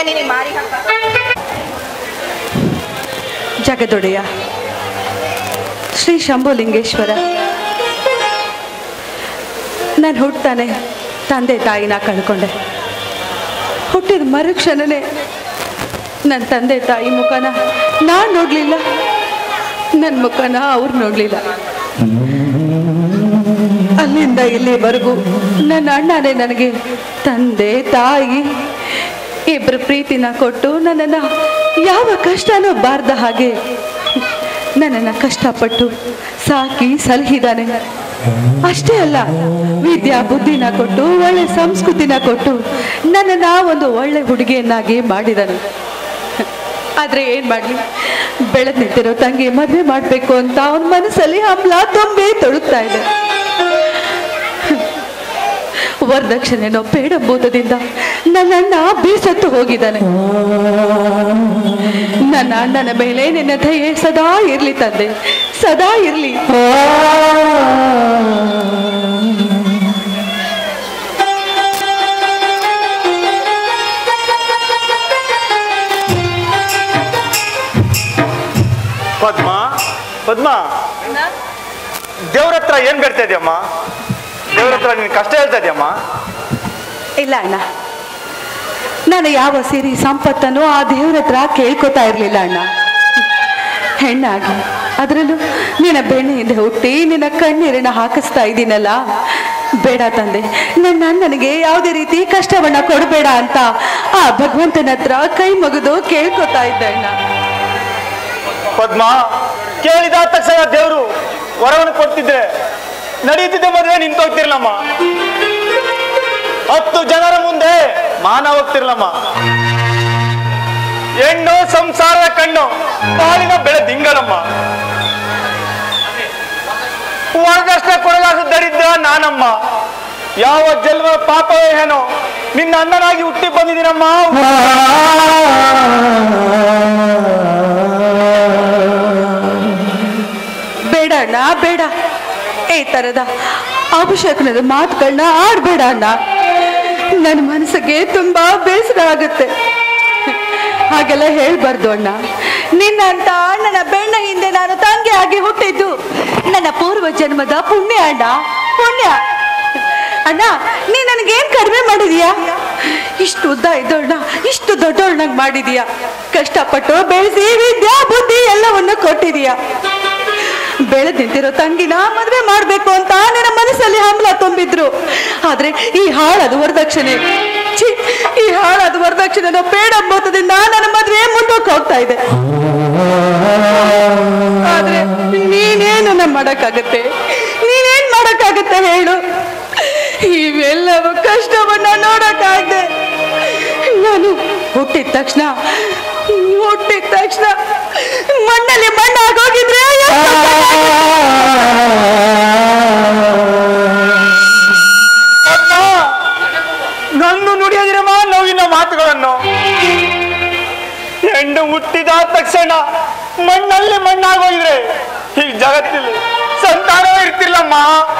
ನಿನಗೆ ಮಾರಿ ಹಾಕ ಜಗದೊಡೆಯ ಶ್ರೀ ಶಂಭುಲಿಂಗೇಶ್ವರ ನಾನು ಹುಟ್ತಾನೆ ತಂದೆ ತಾಯಿನ ಕಳ್ಕೊಂಡೆ ಹುಟ್ಟಿದ ಮರುಕ್ಷಣನೇ ನನ್ನ ತಂದೆ ತಾಯಿ ಮುಖನ ನಾನು ನೋಡಲಿಲ್ಲ ನನ್ನ ಮುಖನ ಅವ್ರು ನೋಡಲಿಲ್ಲ ಅಲ್ಲಿಂದ ಇಲ್ಲಿವರೆಗೂ ನನ್ನ ಅಣ್ಣನೇ ನನಗೆ ತಂದೆ ತಾಯಿ ಇಬ್ಬರು ಪ್ರೀತಿನ ಕೊಟ್ಟು ನನ್ನನ್ನು ಯಾವ ಕಷ್ಟನೂ ಬಾರ್ದ ಹಾಗೆ ನನ್ನನ್ನು ಕಷ್ಟಪಟ್ಟು ಸಾಕಿ ಸಲಹಿದ್ದಾನೆ ಅಷ್ಟೇ ಅಲ್ಲ ವಿದ್ಯಾ ಬುದ್ಧಿನ ಕೊಟ್ಟು ಒಳ್ಳೆ ಸಂಸ್ಕೃತಿನ ಕೊಟ್ಟು ನನ್ನನ್ನು ಒಂದು ಒಳ್ಳೆ ಹುಡುಗಿಯನ್ನಾಗಿ ಮಾಡಿದನು ಆದ್ರೆ ಏನ್ ಮಾಡ್ಲಿ ಬೆಳೆದ್ ನಿಂತಿರೋ ತಂಗಿ ಮದ್ವೆ ಮಾಡ್ಬೇಕು ಅಂತ ಅವನ ಮನಸ್ಸಲ್ಲಿ ಹಂಬಲ ತುಂಬಿ ತೊಳುತ್ತಾ ಇದೆ ವರದಕ್ಷಿಣೆನೋ ಪೇಡಂಬೂತದಿಂದ ನನ್ನ ಅಣ್ಣ ಬೀಸತ್ತು ಹೋಗಿದ್ದಾನೆ ನನ್ನ ಅಣ್ಣನ ಮೇಲೆ ನಿನ್ನ ದಯೆ ಸದಾ ಇರ್ಲಿ ತಂದೆ ಸದಾ ಇರ್ಲಿ ಪದ್ಮ ಪದ್ಮ ದೇವ್ರ ಹತ್ರ ಏನ್ ಬೇಡ್ತಾ ಇದೆಯಮ್ಮ ದೇವ್ರ ಹತ್ರ ನಿನ್ ಕಷ್ಟ ಹೇಳ್ತಾ ಇದೆಯಮ್ಮ ಇಲ್ಲ ಅಣ್ಣ ನಾನು ಯಾವ ಸಿರಿ ಸಂಪತ್ತನ್ನು ಆ ದೇವ್ರ ಹತ್ರ ಕೇಳ್ಕೊತಾ ಇರ್ಲಿಲ್ಲ ಅಣ್ಣ ಹೆಣ್ಣಾಗಿ ಅದರಲ್ಲೂ ನಿನ್ನ ಬೆಣ್ಣೆಯಿಂದ ಹುಟ್ಟಿ ನಿನ್ನ ಕಣ್ಣೀರನ್ನ ಹಾಕಿಸ್ತಾ ಇದ್ದೀನಲ್ಲ ಬೇಡ ತಂದೆ ನನ್ನ ಅಣ್ಣನಿಗೆ ಯಾವುದೇ ರೀತಿ ಕಷ್ಟವನ್ನ ಕೊಡಬೇಡ ಅಂತ ಆ ಭಗವಂತನ ಹತ್ರ ಕೈ ಮುಗಿದು ಕೇಳ್ಕೊತಾ ಇದ್ದೆ ಅಣ್ಣ ಪದ್ಮ ಕೇಳಿದ ತಕ್ಷಣ ದೇವ್ರು ವರವನ್ನು ಕೊಡ್ತಿದ್ರೆ ನಡೀತಿದ್ದ ಮದುವೆ ನಿಂತೋಗ್ತಿರ್ಲಮ್ಮ ಹತ್ತು ಜನರ ಮುಂದೆ ಮಾನ ಹೋಗ್ತಿರ್ಲಮ್ಮ ಹೆಣ್ಣು ಸಂಸಾರದ ಕಣ್ಣು ಬಾಳಿನ ಬೆಳೆ ದಿಂಗಳಮ್ಮ ವರ್ಗಷ್ಟ ಕೊಡಲಾಸ ದರಿದ್ರ ನಾನಮ್ಮ ಯಾವ ಜನ್ಮ ಪಾಪವೇ ಏನೋ ನಿನ್ನ ಅಣ್ಣನಾಗಿ ಹುಟ್ಟಿ ಬಂದಿದ್ದೀನಮ್ಮ ಬೇಡ ಅಣ್ಣ ಬೇಡ ಈ ತರದ ಅಭಿಷೇಕನದ ಮಾತುಗಳನ್ನ ಆಡ್ಬೇಡ ಅಣ್ಣ ನನ್ನ ಮನಸ್ಸಿಗೆ ತುಂಬಾ ಬೇಸರ ಆಗುತ್ತೆ ಹಾಗೆಲ್ಲ ಹೇಳ್ಬಾರ್ದು ಅಣ್ಣ ನಿನ್ನಂತ ಅಣ್ಣನ ಬೆಣ್ಣ ಹಿಂದೆ ನಾನು ತಂಗಿ ಆಗಿ ಹುಟ್ಟಿದ್ದು ನನ್ನ ಪೂರ್ವ ಜನ್ಮದ ಪುಣ್ಯ ಅಣ್ಣ ಪುಣ್ಯ ಅಣ್ಣ ನೀ ನನಗೇನ್ ಕಡಿಮೆ ಮಾಡಿದೀಯಾ ಇಷ್ಟು ಉದ್ದ ಇದ್ದೋಳ್ನ ಇಷ್ಟು ದೊಡ್ಡೋಳ್ನಾಗ ಮಾಡಿದೀಯಾ ಕಷ್ಟಪಟ್ಟು ಬೆಳೆಸಿ ವಿದ್ಯಾ ಬುದ್ಧಿ ಎಲ್ಲವನ್ನು ಕೊಟ್ಟಿದೀಯಾ ಬೆಳೆದ್ ನಿಂತಿರೋ ತಂಗಿನ ಮದ್ವೆ ಮಾಡ್ಬೇಕು ಅಂತ ನನ್ನ ಮನಸ್ಸಲ್ಲಿ ಹಂಬಲ ತುಂಬಿದ್ರು ಆದ್ರೆ ಈ ಹಾಳಾದ ವರದಕ್ಷಿಣೆ ಛೀ, ಈ ಹಾಳಾದ ವರದಕ್ಷಿಣೆನ ಪೇಡಂಬೋತದಿಂದ ನನ್ನ ಮದ್ವೆ ಮುಂದಕ್ಕೆ ಹೋಗ್ತಾ ಇದೆ ಆದ್ರೆ ನೀನೇನು ನಮ್ಮ ಮಾಡಕ್ಕಾಗತ್ತೆ ನೀನೇನ್ ಮಾಡಕ್ಕಾಗತ್ತೆ ಹೇಳು ಇವೆಲ್ಲವೂ ಕಷ್ಟವನ್ನ ನೋಡಕ್ಕಾಗ್ದೆ ನಾನು ಹುಟ್ಟಿದ ತಕ್ಷಣ ಹುಟ್ಟಿದ ತಕ್ಷಣ ಮಣ್ಣಲ್ಲಿ ಮಣ್ಣಾಗೋಗಿದ್ರೆ ಅಮ್ಮ ನನ್ನ ನುಡಿಯದಿರಮ್ಮ ನೋವಿನ ಮಾತುಗಳನ್ನು ಹೆಣ್ಣು ಹುಟ್ಟಿದ ತಕ್ಷಣ ಮಣ್ಣಲ್ಲಿ ಮಣ್ಣಾಗೋಗಿದ್ರೆ ಈ ಜಗತ್ತಲ್ಲಿ ಸಂತಾನ ಇರ್ತಿಲ್ಲಮ್ಮ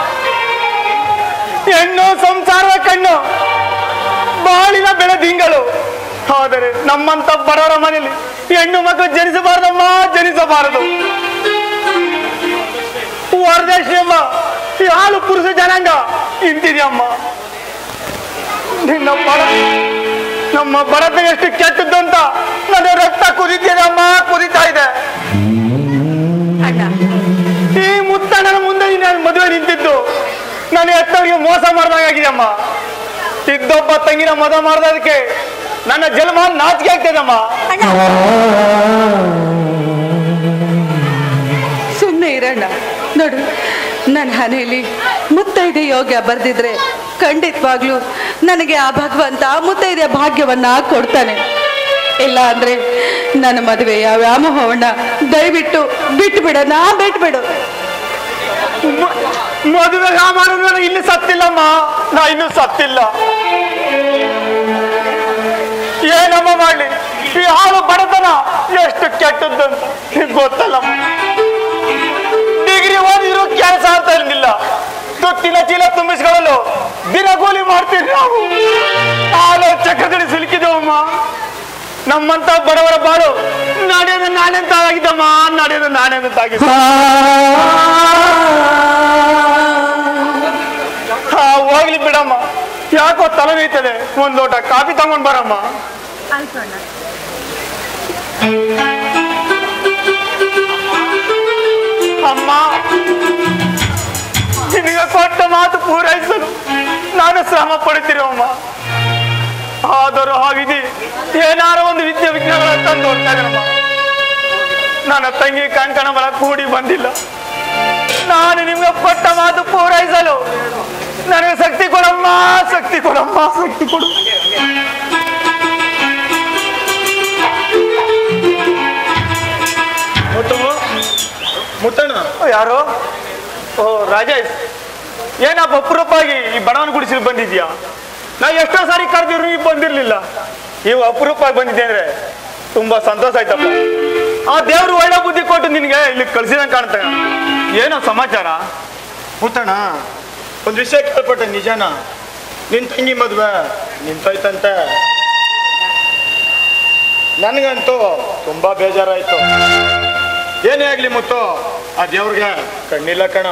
ಹೆಣ್ಣು ಸಂಸಾರದ ಕಣ್ಣು ಬಾಳಿನ ಬೆಳೆದಿಂಗಳು ಆದರೆ ನಮ್ಮಂತ ಬಡವರ ಮನೆಯಲ್ಲಿ ಹೆಣ್ಣು ಮಕ್ಕಳು ಜನಿಸಬಾರದಮ್ಮ ಜನಿಸಬಾರದು ವರದಕ್ಷಿಣೆಮ್ಮ ಈ ಹಾಲು ಪುರುಷ ಜನಾಂಗ ಇಂತಿದೆಯಮ್ಮ ನಿನ್ನ ಬಡ ನಮ್ಮ ಬಡತ ಎಷ್ಟು ಕೆಟ್ಟದ್ದು ಅಂತ ನನ್ನ ರಕ್ತ ಕುದಿತಿದೆ ಅಮ್ಮ ಕುದಿತಾ ಇದೆ ಅಣ್ಣ ಈ ಮುತ್ತಣ್ಣನ ಮುಂದೆ ನಾನು ಮದುವೆ ನಿಂತಿದ್ದು ನಾನು ಎತ್ತವರಿಗೆ ಮೋಸ ಮಾಡ್ದಂಗಾಗಿದೆ ಅಮ್ಮ ಇದ್ದೊಬ್ಬ ತಂಗಿನ ಮದುವೆ ಮಾಡ್ದದಕ್ಕೆ ನನ್ನ ಜನ್ಮ ನಾಚಿಕೆ ಆಗ್ತದಮ್ಮ ಸುಮ್ಮನೆ ಇರೋಣ ನೋಡು ನನ್ನ ಹಣೆಯಲ್ಲಿ ಮುತ್ತೈದೆ ಯೋಗ್ಯ ಬರ್ದಿದ್ರೆ ಖಂಡಿತವಾಗ್ಲೂ ನನಗೆ ಆ ಭಗವಂತ ಮುತ್ತೈದೆ ಭಾಗ್ಯವನ್ನ ಕೊಡ್ತಾನೆ ಇಲ್ಲ ಅಂದ್ರೆ ನನ್ನ ಮದುವೆಯ ವ್ಯಾಮೋಹವನ್ನ ದಯವಿಟ್ಟು ಬಿಟ್ಟು ಬಿಡೋಣ ಬಿಟ್ಬಿಡು ಮ- ಮದುವೆ ಮಾಡಿದ್ರೆ ನಾನು ಇಲ್ಲಿ ಸತ್ತಿಲ್ಲಮ್ಮ ನಾ ಇನ್ನೂ ಸತ್ತಿಲ್ಲ ಏನಮ್ಮ ಮಾಡ್ಲಿ ಈ ಹಾಲು ಬಡತನ ಎಷ್ಟು ಕೆಟ್ಟದ್ದು ಅಂತ ನಿಂಗ್ ಗೊತ್ತಲ್ಲಮ್ಮ ಡಿಗ್ರಿ ಓದಿದ್ರು ಕೆಲಸ ಅಂತ ಇರ್ಲಿಲ್ಲ ತುತ್ತಿನ ಚೀಲ ತುಂಬಿಸ್ಕೊಳ್ಳಲು ದಿನ ಕೂಲಿ ಮಾಡ್ತೀವಿ ನಾವು ಹಾಲು ಚಕ್ರದಲ್ಲಿ ಸಿಲುಕಿದೆವಮ್ಮ ನಮ್ಮಂತ ಬಡವರ ಬಾಳು ನಾಡೇದು ನಾಳೆಂತ ಆಗಿದ್ದಮ್ಮ ನಾಡೇದು ನಾಳೆಂತ ಆಗಿದ್ದ ಹಾ ಹೋಗ್ಲಿ ಬಿಡಮ್ಮ ಯಾಕೋ ತಲೆ ನೋಯ್ತದೆ ಒಂದ್ ಲೋಟ ಕಾಫಿ ತಗೊಂಡ್ ಬರಮ್ಮ ಆಯ್ತು ಅಣ್ಣ ಅಮ್ಮ ನಿನಗೆ ಕೊಟ್ಟ ಮಾತು ಪೂರೈಸಲು ನಾನು ಶ್ರಮ ಪಡುತ್ತಿರುವಮ್ಮ ಆದರೂ ಆ ವಿಧಿ ಏನಾರ ಒಂದು ವಿದ್ಯೆ ವಿಜ್ಞಾನಗಳ ತಂದು ಹೋಗ್ತಾ ಇದ್ದಾನಮ್ಮ ನನ್ನ ತಂಗಿ ಕಂಕಣಬಲ ಕೂಡಿ ಬಂದಿಲ್ಲ ನಾನು ನಿಮ್ಗೆ ಕೊಟ್ಟ ಮಾತು ಪೂರೈಸಲು ನನಗೆ ಶಕ್ತಿ ಕೊಡಮ್ಮ ಶಕ್ತಿ ಕೊಡಮ್ಮ ಶಕ್ತಿ ಕೊಡು ಮುತ್ತಣ್ಣ ಯಾರು ಓ ರಾಜೇಶ್ ಏನಪ್ಪ ಅಪರೂಪಾಗಿ ಈ ಬಡವನ ಗುಡಿಸಲು ಬಂದಿದ್ಯಾ ನಾ ಎಷ್ಟೋ ಸಾರಿ ಕರೆದಿರು ನೀವು ಬಂದಿರ್ಲಿಲ್ಲ ನೀವು ಅಪರೂಪವಾಗಿ ಬಂದಿದ್ದೆ ಅಂದ್ರೆ ತುಂಬಾ ಸಂತೋಷ ಆಯ್ತಪ್ಪ ಆ ದೇವ್ರು ಒಳ್ಳೆ ಬುದ್ಧಿ ಕೊಟ್ಟು ನಿನಗೆ ಇಲ್ಲಿ ಕಳ್ಸಿದಂಗೆ ಕಾಣ್ತ ಏನೋ ಸಮಾಚಾರ ಮುತ್ತಣ್ಣ ಒಂದು ವಿಷಯ ಕೇಳ್ಪಟ್ಟೆ ನಿಜಾನ ನಿನ್ ತಂಗಿ ಮದ್ವೆ ನಿಂತೋಯ್ತಂತೆ ನನಗಂತೂ ತುಂಬಾ ಬೇಜಾರಾಯ್ತು ಏನೇ ಆಗ್ಲಿ ಮುತ್ತು ಆ ದೇವ್ರಿಗೆ ಕಣ್ಣಿಲ್ಲ ಕಣ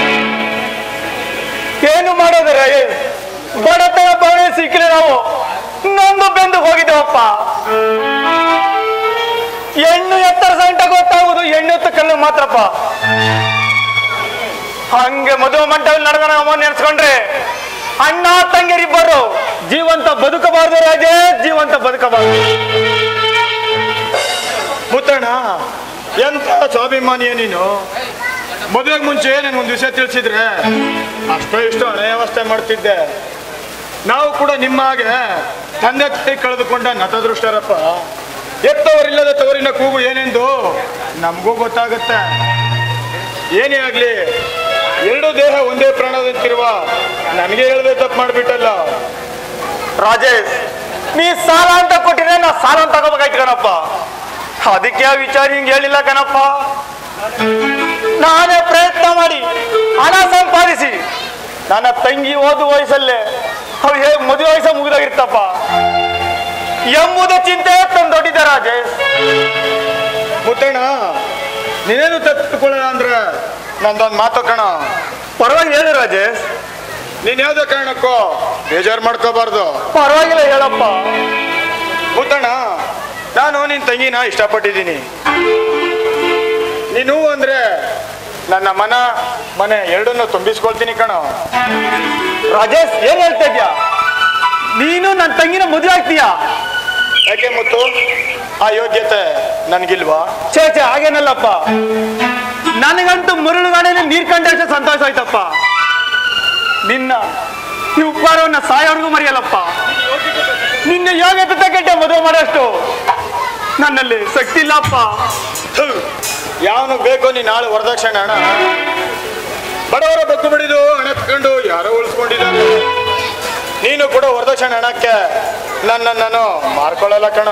ಏನು ಮಾಡೋದು ರಾಜೇಶ್ ಬಡತನ ಬವಣೆ ಸಿಕ್ಕಲಿ ನಾವು ನೊಂದು ಬೆಂದು ಹೋಗಿದ್ದೇವಪ್ಪ ಹೆಣ್ಣು ಎತ್ತರ ಸಂಟ ಗೊತ್ತಾಗುವುದು ಹೆಣ್ಣು ಎತ್ತ ಕಲ್ಲು ಮಾತ್ರಪ್ಪ ಹಂಗೆ ಮದುವೆ ಮಂಟಪದಲ್ಲಿ ನಡೆದ ನಮ್ಮ ನೆನೆಸ್ಕೊಂಡ್ರೆ ಅಣ್ಣ ತಂಗಿಯರಿಬ್ಬರು ಜೀವಂತ ಬದುಕಬಾರ್ದು ರಾಜೇ ಜೀವಂತ ಬದುಕಬಾರ್ದು ಮುತ್ತಣ್ಣ ಎಂತ ಸ್ವಾಭಿಮಾನಿಯ ನೀನು ಮದುವೆಗೆ ಮುಂಚೆ ಒಂದು ವಿಷಯ ತಿಳಿಸಿದ್ರೆ ಅಷ್ಟೋ ಇಷ್ಟೋ ಹಣೆ ವ್ಯವಸ್ಥೆ ಮಾಡ್ತಿದ್ದೆ ನಾವು ಕೂಡ ನಿಮ್ಮ ಹಾಗೆ ತಂದೆ ತಾಯಿ ಕಳೆದುಕೊಂಡ ನತದೃಷ್ಟರಪ್ಪ ಎತ್ತವರಿಲ್ಲದ ತವರಿನ ಕೂಗು ಏನೆಂದು ನಮಗೂ ಗೊತ್ತಾಗುತ್ತೆ ಏನೇ ಆಗ್ಲಿ ಎರಡು ದೇಹ ಒಂದೇ ಪ್ರಾಣದಂತಿರುವ ನನಗೆ ಹೇಳದೆ ತಪ್ಪು ಮಾಡ್ಬಿಟ್ಟಲ್ಲ ರಾಜೇಶ್ ನೀ ಸಾಲ ಅಂತ ಕೊಟ್ಟಿದ್ರೆ ನಾ ಸಾಲ ಅಂತ ತಗೋಬೇಕಾಯ್ತು ಕಣಪ್ಪ ಅದಕ್ಕೆ ಆ ವಿಚಾರ ಹಿಂಗೆ ಹೇಳಿಲ್ಲ ಕಣಪ್ಪ ನಾನೇ ಪ್ರಯತ್ನ ಮಾಡಿ ಹಣ ಸಂಪಾದಿಸಿ ನನ್ನ ತಂಗಿ ಓದು ವಯಸ್ಸಲ್ಲೇ ಅವ್ರು ಹೇಗೆ ಮದುವೆ ವಯಸ್ಸ ಮುಗಿದಾಗಿರ್ತಪ್ಪ ಎಂಬುದು ಚಿಂತೆ ತಂದು ದೊಡ್ಡಿದ್ದ ರಾಜೇಶ್ ಮುತ್ತಣ್ಣ ನೀನೇನು ತಪ್ಪಿಕೊಳ್ಳಲ್ಲ ಅಂದ್ರೆ ನಂದೊಂದು ಮಾತು ಕಣ ಪರವಾಗಿ ಹೇಳು ರಾಜೇಶ್ ನೀನ್ ಯಾವ್ದೇ ಕಾರಣಕ್ಕೂ ಬೇಜಾರು ಮಾಡ್ಕೋಬಾರ್ದು ಪರವಾಗಿಲ್ಲ ಹೇಳಪ್ಪ ಮುತ್ತಣ್ಣ ನಾನು ನಿನ್ ತಂಗಿನ ಇಷ್ಟಪಟ್ಟಿದ್ದೀನಿ ನೀನು ಅಂದ್ರೆ ನನ್ನ ಮನ ಮನೆ ಎರಡನ್ನು ತುಂಬಿಸ್ಕೊಳ್ತೀನಿ ಕಣ ರಾಜೇಶ್ ಏನ್ ಹೇಳ್ತಾ ಇದ್ಯಾ ನೀನು ನನ್ನ ತಂಗಿನ ಮದುವೆ ಆಗ್ತೀಯಾ ಯಾಕೆ ಮುತ್ತು ಆ ಯೋಗ್ಯತೆ ನನ್ಗಿಲ್ವಾ ಛೇ ಛೇ ಹಾಗೇನಲ್ಲಪ್ಪ ನನಗಂತೂ ಮುರುಳುಗಾಡಲ್ಲಿ ನೀರ್ ಕಂಡಷ್ಟು ಸಂತೋಷ ಆಯ್ತಪ್ಪ ನಿನ್ನ ಈ ಉಪಕಾರವನ್ನ ಸಾಯೋರ್ಗೂ ಮರೆಯಲ್ಲಪ್ಪ ನಿನ್ನ ಯೋಗ್ಯತೆ ತಕ್ಕಂತೆ ಮದುವೆ ಮಾಡೋಷ್ಟು ನನ್ನಲ್ಲಿ ಶಕ್ತಿ ಇಲ್ಲಪ್ಪ ಯಾವನು ಬೇಕೋ ನೀನ್ ನಾಳೆ ವರದಕ್ಷಿಣೆ ಹಣ ಬಡವರ ಬಕ್ಕು ಬಿಡಿದು ಹಣ ತಗೊಂಡು ಯಾರೋ ಉಳಿಸ್ಕೊಂಡಿದ್ದಾರೆ ನೀನು ಕೂಡ ವರದಕ್ಷಿಣೆ ಹಣಕ್ಕೆ ನನ್ನ ನಾನು ಮಾರ್ಕೊಳ್ಳಲ್ಲ ಕಣ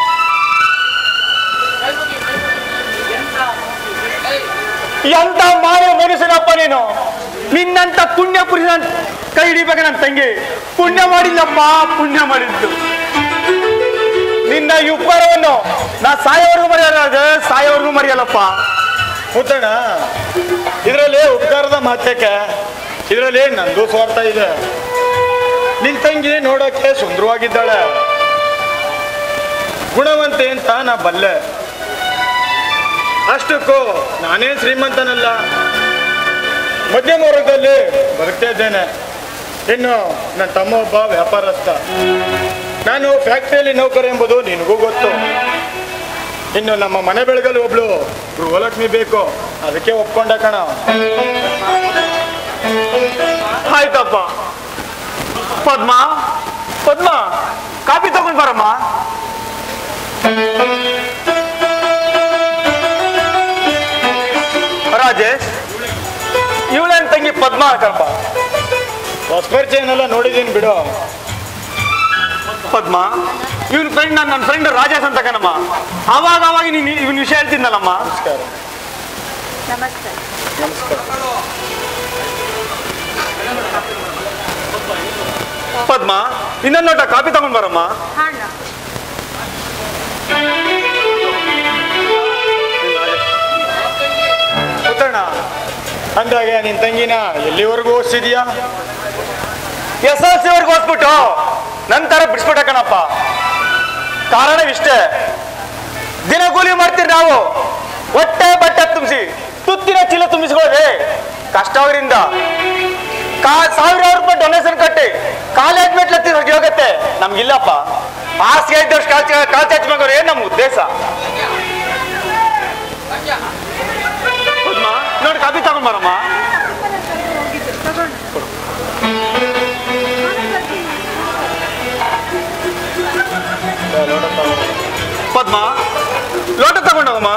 ಎಂತ ಮಾಯ ಮನುಷ್ಯನಪ್ಪ ನೀನು ನಿನ್ನಂತ ಪುಣ್ಯ ಪುರುಷನ ಕೈ ಹಿಡಿಬೇಕು ನನ್ನ ತಂಗಿ ಪುಣ್ಯ ಮಾಡಿಲ್ಲಪ್ಪ ಪುಣ್ಯ ಮಾಡಿದ್ದು ನಿನ್ನ ಈ ಉಪಕಾರವನ್ನು ನಾ ಸಾಯೋವರೆಗೂ ಮರೆಯಲ್ಲ ಸಾಯೋವರೆಗೂ ಮರೆಯಲ್ಲಪ್ಪ ಮುತ್ತಣ್ಣ ಇದರಲ್ಲಿ ಉಪಕಾರದ ಮಾತಕ್ಕೆ ಇದರಲ್ಲಿ ನಂದು ಸ್ವಾರ್ಥ ಇದೆ ನಿನ್ ತಂಗಿ ನೋಡಕ್ಕೆ ಸುಂದರವಾಗಿದ್ದಾಳೆ ಗುಣವಂತೆ ಅಂತ ನಾ ಬಲ್ಲೆ ಅಷ್ಟಕ್ಕೂ ನಾನೇನ್ ಶ್ರೀಮಂತನಲ್ಲ ಮಧ್ಯಮ ವರ್ಗದಲ್ಲಿ ಬದುಕ್ತಾ ಇದ್ದೇನೆ ಇನ್ನು ನನ್ನ ತಮ್ಮ ಒಬ್ಬ ವ್ಯಾಪಾರಸ್ಥ ನಾನು ಫ್ಯಾಕ್ಟ್ರಿಯಲ್ಲಿ ನೌಕರ ಎಂಬುದು ನಿನಗೂ ಗೊತ್ತು ಇನ್ನು ನಮ್ಮ ಮನೆ ಬೆಳಗಲು ಒಬ್ಳು ಗೃಹಲಕ್ಷ್ಮಿ ಬೇಕು ಅದಕ್ಕೆ ಒಪ್ಕೊಂಡ ಕಣ ಆಯ್ತಪ್ಪ ಪದ್ಮ ಪದ್ಮ ಕಾಫಿ ತಗೊಂಡ್ ಬರಮ್ಮ ರಾಜೇಶ್ ಇವಳೇನ್ ತಂಗಿ ಪದ್ಮ ಕಣಪ್ಪ ಹೊಸ ಪರಿಚಯನೆಲ್ಲ ನೋಡಿದೀನಿ ಬಿಡು ಪದ್ಮ ಇವನ್ ಫ್ರೆಂಡ್ ನನ್ನ ನನ್ನ ಫ್ರೆಂಡ್ ರಾಜೇಶ್ ಅಂತ ಕಣಮ್ಮ ಅವಾಗ ಅವಾಗ ನೀನು ಇವನ್ ವಿಷಯ ಹೇಳ್ತಿದ್ನಲ್ಲಮ್ಮ ನಮಸ್ಕಾರ ನಮಸ್ತೆ ನಮಸ್ಕಾರ ಪದ್ಮ ಇನ್ನೊಂದು ಲೋಟ ಕಾಫಿ ತಗೊಂಡ್ ಬರಮ್ಮ ಹಾಣ್ಣ ಅಂದಾಗೆ ನಿನ್ ತಂಗಿನ ಎಲ್ಲಿವರೆಗೂ ಓದಿಸಿದ್ಯಾ ಎಸ್ ಎಲ್ ಸಿ ವರ್ಗು ಓದ್ಬಿಟ್ಟು ನಂತರ ಬಿಡಿಸ್ಬಿಟ್ಟ ಕಣಪ್ಪ ಕಾರಣವಿಷ್ಟೇ ದಿನ ಕೂಲಿ ಮಾಡ್ತೀರಿ ನಾವು ಹೊಟ್ಟೆ ಬಟ್ಟೆ ತುಂಬಿಸಿ ತುತ್ತಿನ ಚೀಲ ತುಂಬಿಸ್ಕೊಳ್ಳೋದೆ ಕಷ್ಟ ಅವರಿಂದ ಕಾ ಸಾವಿರಾರು ರೂಪಾಯಿ ಡೊನೇಷನ್ ಕಟ್ಟಿ ಕಾಲೇಜ್ ಮೆಟ್ಲ ಹೋಗತ್ತೆ ನಮ್ಗಿಲ್ಲಪ್ಪ ಹಾಸಿಗೆ ಇದ್ದಷ್ಟು ಕಾಲ್ ಚ- ಕಾಲ್ ಚಾಚ್ಬೇಕು ಏನ್ ನಮ್ಮ ಉದ್ದೇಶ ಹೌದಮ್ಮ? ನೋಡಿ ಕಾಪಿ ತಗೊಂಬರಮ್ಮ ಪದ್ಮ ಲೋಟ ತಗೊಂಡೋಗಮ್ಮ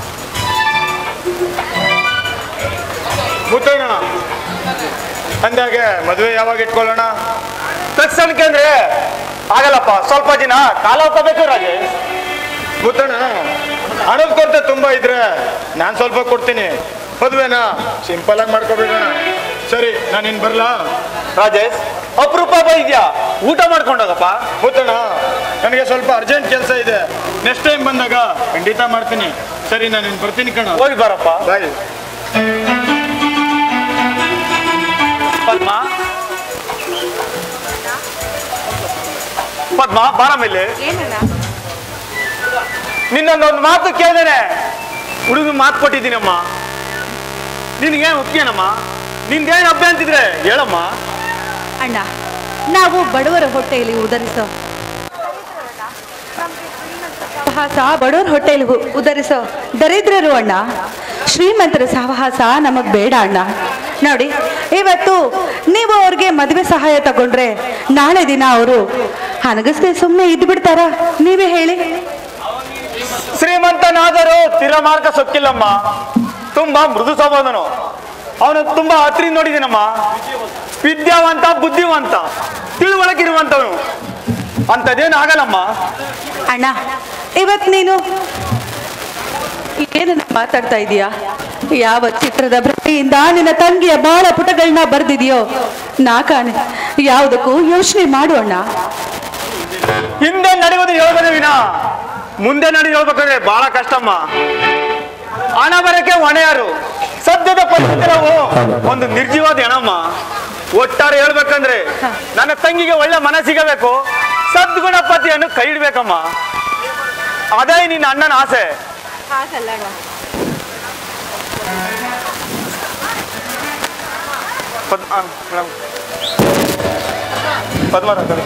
ಮುತ್ತಣ್ಣ ಅಂದಾಗೆ ಮದುವೆ ಯಾವಾಗ ಇಟ್ಕೊಳ್ಳೋಣ ತಕ್ಷಣಕ್ಕೆ ಅಂದ್ರೆ ಆಗಲ್ಲಪ್ಪ ಸ್ವಲ್ಪ ದಿನ ಕಾಲ ಹೋಗ್ಕೋಬೇಕು ರಾಜೇಶ್ ಮುತ್ತಣ್ಣ ಹಣದ ಕೊರತೆ ತುಂಬಾ ಇದ್ರೆ ನಾನ್ ಸ್ವಲ್ಪ ಕೊಡ್ತೀನಿ ಮದುವೆನಾ ಸಿಂಪಲ್ ಆಗಿ ಮಾಡ್ಕೊಬಿಡೋಣ ಸರಿ ನಾನು ಇನ್ ಬರ್ಲಾ ರಾಜೇಶ್ ಅಪರೂಪ ಇದೆಯಾ ಊಟ ಮಾಡ್ಕೊಂಡೋಗಪ್ಪ ಮುತ್ತಣ್ಣ ನನಗೆ ಸ್ವಲ್ಪ ಅರ್ಜೆಂಟ್ ಕೆಲಸ ಇದೆ ನೆಕ್ಸ್ಟ್ ಟೈಮ್ ಬಂದಾಗ ಖಂಡಿತ ಮಾಡ್ತೀನಿ ಸರಿ ನಾನು ಇನ್ ಬರ್ತೀನಿ ಕಣ ಹೋಗಿ ಬರಪ್ಪ ಬಾಯ್ ಪದ್ಮ ಪದ್ಮ ಬಾರ ಮೇಲೆ ನಿನ್ನೊಂದೊಂದು ಮಾತು ಕೇಳಿದೇನೆ ಹುಡುಗ ಮಾತು ಕೊಟ್ಟಿದ್ದೀನಮ್ಮ ನಿನಗೇನು ಒಪ್ಪಿಗೆನಮ್ಮ ನಿನ್ಗೇನು ಅಭ್ಯ ಅಂತಿದ್ರೆ ಹೇಳಮ್ಮ ಅಣ್ಣ ನಾವು ಬಡವರ ಹೊಟ್ಟೆಯಲ್ಲಿ ಉದರಿಸೋ ಸಹವಾಸ ಬಡವರ ಹೊಟ್ಟೆಯಲ್ಲಿ ಉ- ಉದರಿಸೋ ದರಿದ್ರರು ಅಣ್ಣ ಶ್ರೀಮಂತರ ಸಹವಾಸ ನಮಗ್ ಬೇಡ ಅಣ್ಣ ನೋಡಿ ಇವತ್ತು ನೀವು ಅವ್ರಿಗೆ ಮದುವೆ ಸಹಾಯ ತಗೊಂಡ್ರೆ ನಾಳೆ ದಿನ ಅವರು ಹನಗಸ್ತೆ ಸುಮ್ಮನೆ ಇದ್ದು ಬಿಡ್ತಾರ ನೀವೇ ಹೇಳಿ ಶ್ರೀಮಂತನಾದರೂ ತಿರಮಾರ್ಗ ಸೊಕ್ಕಿಲ್ಲಮ್ಮ ತುಂಬಾ ಮೃದು ಸ್ವಭಾವನು ಅವನು ತುಂಬಾ ಹತ್ರಿಂದ ನೋಡಿದ್ದೀನಮ್ಮ ವಿದ್ಯಾವಂತ ಬುದ್ಧಿವಂತ ತಿಳುವಳಕಿರುವಂತವನು ಅಂಥದ್ದೇನು ಆಗಲ್ಲಮ್ಮ ಅಣ್ಣ ಇವತ್ ನೀನು ಏನನ್ನ ಮಾತಾಡ್ತಾ ಇದೀಯಾ ಯಾವ ಚಿತ್ರದ ಭ್ರಮೆಯಿಂದ ನಿನ್ನ ತಂಗಿಯ ಬಾಳ ಪುಟಗಳನ್ನ ಬರ್ದಿದ್ಯೋ ನಾ ಕಾಣೆ ಯಾವುದಕ್ಕೂ ಯೋಚನೆ ಮಾಡು ಅಣ್ಣ ಹಿಂದೆ ನಡೆಯುವುದು ಹೇಳ್ಬೋದು ವಿನ ಮುಂದೆ ನಡಿ ಹೇಳ್ಬೇಕಾದ್ರೆ ಬಹಳ ಕಷ್ಟಮ್ಮ ಹಣ ಬರಕ್ಕೆ ಹೊಣೆಯಾರು ಸದ್ಯದ ಪರಿಸ್ಥಿತಿ ನಾವು ಒಂದು ನಿರ್ಜೀವಾದ ಹೆಣಮ್ಮ ಒಟ್ಟಾರೆ ಹೇಳ್ಬೇಕಂದ್ರೆ ನನ್ನ ತಂಗಿಗೆ ಒಳ್ಳೆ ಮನ ಸಿಗಬೇಕು ಸದ್ಗುಣ ಪತಿಯನ್ನು ಕೈ ಇಡ್ಬೇಕಮ್ಮ ಅದೇ ನಿನ್ನ ಅಣ್ಣನ ಆಸೆ ಪದ್- ಆ, ಮೇಡಮ್. ಪದ್ಮರ ಕಡೆ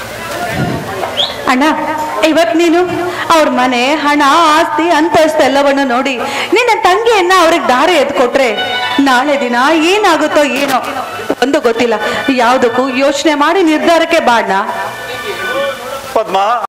ಅಣ್ಣ ಇವತ್ ನೀನು ಅವ್ರ ಮನೆ ಹಣ ಆಸ್ತಿ ಅಂತಸ್ತು ಎಲ್ಲವನ್ನು ನೋಡಿ ನಿನ್ನ ತಂಗಿಯನ್ನ ಅವ್ರಿಗೆ ದಾರಿ ಎತ್ಕೊಟ್ರೆ ನಾಳೆ ದಿನ ಏನಾಗುತ್ತೋ ಏನೋ ಒಂದು ಗೊತ್ತಿಲ್ಲ ಯಾವುದಕ್ಕೂ ಯೋಚನೆ ಮಾಡಿ ನಿರ್ಧಾರಕ್ಕೆ ಬಾಣ್ಣ ಪದ್ಮ